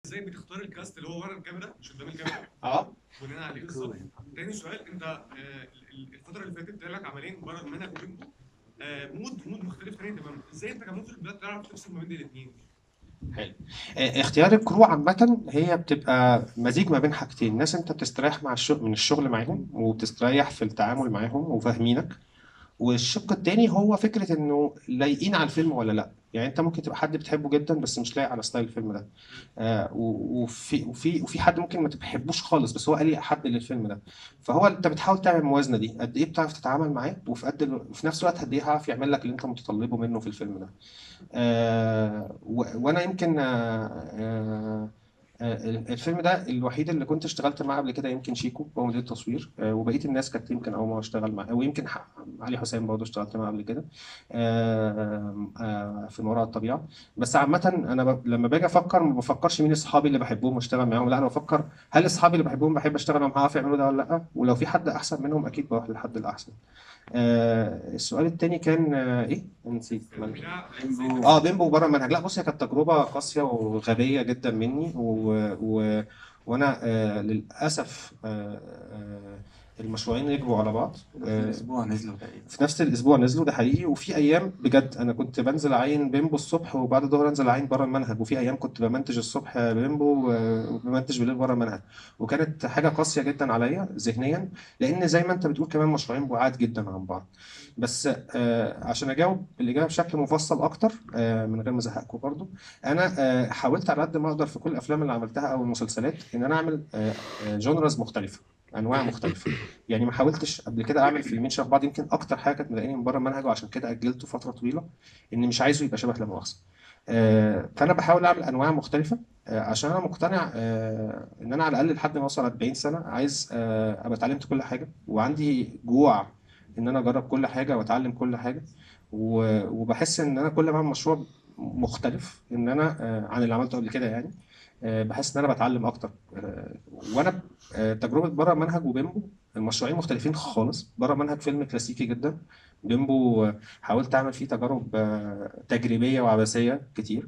ازاي بتختار الكاست اللي هو ورا الكاميرا مش قدام الكاميرا اه بناء عليه بالظبط تاني سؤال انت آه، ال- الفتره اللي فاتت لك عملين بره المنهج وبينكم آه، مود مود مختلف تاني تماما ازاي انت كمخرج بدات تعرف تفصل ما بين الاثنين آه، اختيار الكرو عامة هي بتبقى مزيج ما بين حاجتين ناس انت بتستريح مع الشغل من الشغل معاهم وبتستريح في التعامل معاهم وفاهمينك والشق التاني هو فكرة انه لايقين على الفيلم ولا لا يعني انت ممكن تبقى حد بتحبه جدا بس مش لايق على ستايل الفيلم ده آه و- وفي وفي وفي حد ممكن ما تحبوش خالص بس هو قال حد للفيلم ده فهو انت بتحاول تعمل الموازنة دي قد ايه بتعرف تتعامل معاه وفي قد ال- وفي نفس الوقت قد ايه هيعرف يعمل لك اللي انت متطلبه منه في الفيلم ده آه و- وانا يمكن آه آه آه، الفيلم ده الوحيد اللي كنت اشتغلت معاه قبل كده يمكن شيكو هو مدير التصوير آه، وبقيه الناس كانت يمكن اول مره اشتغل معاه ويمكن ح- علي حسام برضه اشتغلت معاه قبل كده آه، آه، في ما وراء الطبيعه بس عامه انا ب... لما باجي افكر ما بفكرش مين اصحابي اللي بحبهم واشتغل معاهم لا انا بفكر هل اصحابي اللي بحبهم بحب اشتغل معاهم هعرف يعملوا ده ولا لا ولو في حد احسن منهم اكيد بروح للحد الاحسن آه، السؤال التاني كان آه، ايه نسيت معلش. بتاع اه بيمبو بره المنهج لا بص هي كانت تجربه قاسيه وغبيه جدا مني و... و... وانا آه للاسف آه آه المشروعين ركبوا على بعض في آه الاسبوع نزلوا تقريبا في نفس الاسبوع نزلوا ده حقيقي وفي ايام بجد انا كنت بنزل اعين بيمبو الصبح وبعد الظهر انزل اعين بره المنهج وفي ايام كنت بمنتج الصبح بيمبو و- وبمنتج بالليل بره المنهج وكانت حاجه قاسيه جدا عليا ذهنيا لان زي ما انت بتقول كمان مشروعين بعاد جدا عن بعض بس آه عشان اجاوب الاجابه بشكل مفصل اكتر آه من غير ما ازهقكم برضو انا آه حاولت على قد ما اقدر في كل الافلام اللي عملتها او المسلسلات ان انا اعمل آه آه جونرز مختلفه انواع مختلفه يعني ما حاولتش قبل كده اعمل فيلمين شبه بعض يمكن اكتر حاجه كانت مضايقاني من بره المنهج وعشان كده اجلته فتره طويله اني مش عايزه يبقى شبه لا مؤاخذه آه، فانا بحاول اعمل انواع مختلفه آه، عشان انا مقتنع آه، ان انا على الاقل لحد ما اوصل 40 سنه عايز آه، ابقى اتعلمت كل حاجه وعندي جوع ان انا اجرب كل حاجه واتعلم كل حاجه و- وبحس ان انا كل ما اعمل مشروع مختلف ان انا آه، عن اللي عملته قبل كده يعني آه، بحس ان انا بتعلم اكتر آه، وانا آه، تجربه بره منهج وبيمبو المشروعين مختلفين خالص بره منهج فيلم كلاسيكي جدا بيمبو آه، حاولت اعمل فيه تجارب آه، تجريبيه وعبثيه كتير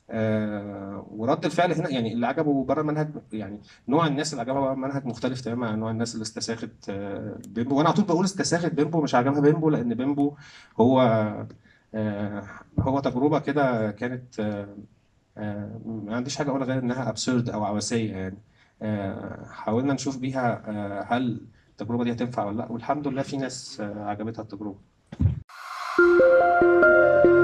آه، ورد الفعل هنا يعني اللي عجبه بره المنهج يعني نوع الناس اللي عجبها بره المنهج مختلف تماما عن نوع الناس اللي استساغت آه، بيمبو وانا على طول بقول استساغت بيمبو مش عجبها بيمبو لان بيمبو هو آه، هو تجربه كده كانت آه، آه، ما عنديش حاجه اقولها غير انها ابسورد او عبثيه يعني آه، حاولنا نشوف بيها آه، هل التجربه دي هتنفع ولا لا والحمد لله في ناس آه، عجبتها التجربه